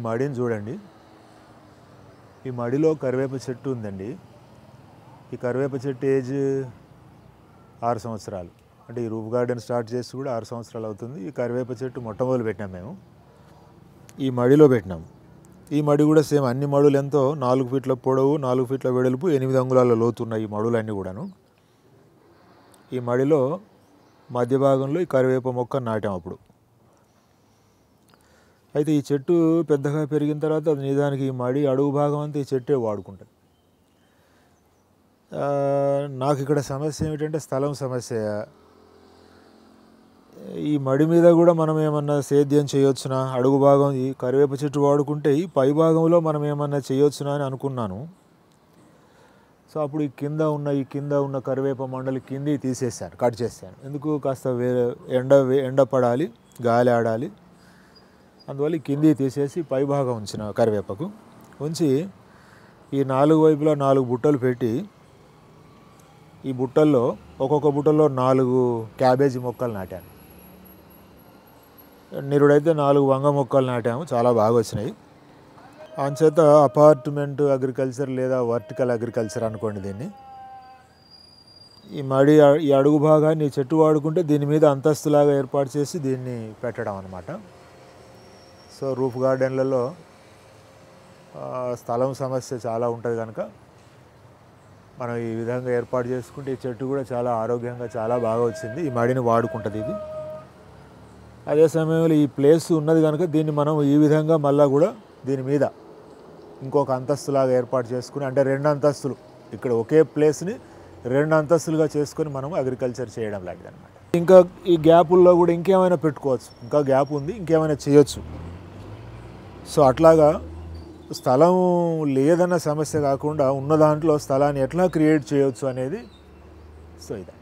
మడిని చూడండి ఈ మడిలో కరివేప చెట్టు ఉందండి ఈ కరివేప చెట్టు ఏజ్ ఆరు సంవత్సరాలు అంటే ఈ రూఫ్ గార్డెన్ స్టార్ట్ చేసి కూడా ఆరు సంవత్సరాలు అవుతుంది ఈ కరివేప చెట్టు మొట్టమొదలు పెట్టినాం మేము ఈ మడిలో పెట్టినాం ఈ మడి కూడా సేమ్ అన్ని మడులు ఎంతో నాలుగు ఫీట్ల పొడవు నాలుగు ఫీట్ల వెడల్పు ఎనిమిది అంగుళాల లోతున్నాయి ఈ మడులన్నీ కూడాను ఈ మడిలో మధ్య భాగంలో ఈ కరివేప మొక్క నాటాం అప్పుడు అయితే ఈ చెట్టు పెద్దగా పెరిగిన తర్వాత అది నిజానికి ఈ మడి అడుగు భాగం అంతా ఈ చెట్టే వాడుకుంటుంది ఆ, నాకు ఇక్కడ సమస్య ఏమిటంటే స్థలం సమస్య ఈ మడి మీద కూడా మనం ఏమన్నా సేద్యం చేయొచ్చునా అడుగు భాగం ఈ కరివేప చెట్టు వాడుకుంటే ఈ పై భాగంలో మనం ఏమన్నా చేయొచ్చునా అని అనుకున్నాను సో అప్పుడు ఈ కింద ఉన్న ఈ కింద ఉన్న కరివేప మండలి కింది తీసేసాను కట్ చేశాను ఎందుకు కాస్త వేరే ఎండ వే- ఎండ పడాలి గాలి ఆడాలి అందువల్ల ఈ కింది తీసేసి పై భాగం ఉంచిన కరివేపకు ఉంచి ఈ నాలుగు వైపులా నాలుగు బుట్టలు పెట్టి ఈ బుట్టల్లో ఒక్కొక్క బుట్టలో నాలుగు క్యాబేజీ మొక్కలు నాటాను నిరుడైతే నాలుగు వంగ మొక్కలు నాటాము చాలా బాగా వచ్చినాయి అంచేత అపార్ట్మెంట్ అగ్రికల్చర్ లేదా వర్టికల్ అగ్రికల్చర్ అనుకోండి దీన్ని ఈ మడి ఈ అడుగు భాగాన్ని ఈ చెట్టు వాడుకుంటే దీని మీద అంతస్తులాగా ఏర్పాటు చేసి దీన్ని పెట్టడం అనమాట సో రూఫ్ గార్డెన్లలో ఆ, స్థలం సమస్య చాలా ఉంటుంది కనుక మనం ఈ విధంగా ఏర్పాటు చేసుకుంటే ఈ చెట్టు కూడా చాలా ఆరోగ్యంగా చాలా బాగా వచ్చింది ఈ మడిని వాడుకుంటుంది ఇది అదే సమయంలో ఈ ప్లేస్ ఉన్నది కనుక దీన్ని మనం ఈ విధంగా మళ్ళా కూడా దీని మీద ఇంకొక అంతస్తులాగా ఏర్పాటు చేసుకుని అంటే రెండు అంతస్తులు ఇక్కడ ఒకే ప్లేస్ని రెండు అంతస్తులుగా చేసుకొని మనం అగ్రికల్చర్ చేయడం లాంటిది అనమాట ఇంకా ఈ గ్యాపుల్లో కూడా ఇంకేమైనా పెట్టుకోవచ్చు ఇంకా గ్యాప్ ఉంది ఇంకేమైనా చేయొచ్చు సో అట్లాగా స్థలం లేదన్న సమస్య కాకుండా ఉన్న దాంట్లో స్థలాన్ని ఎట్లా క్రియేట్ చేయొచ్చు అనేది సో ఇది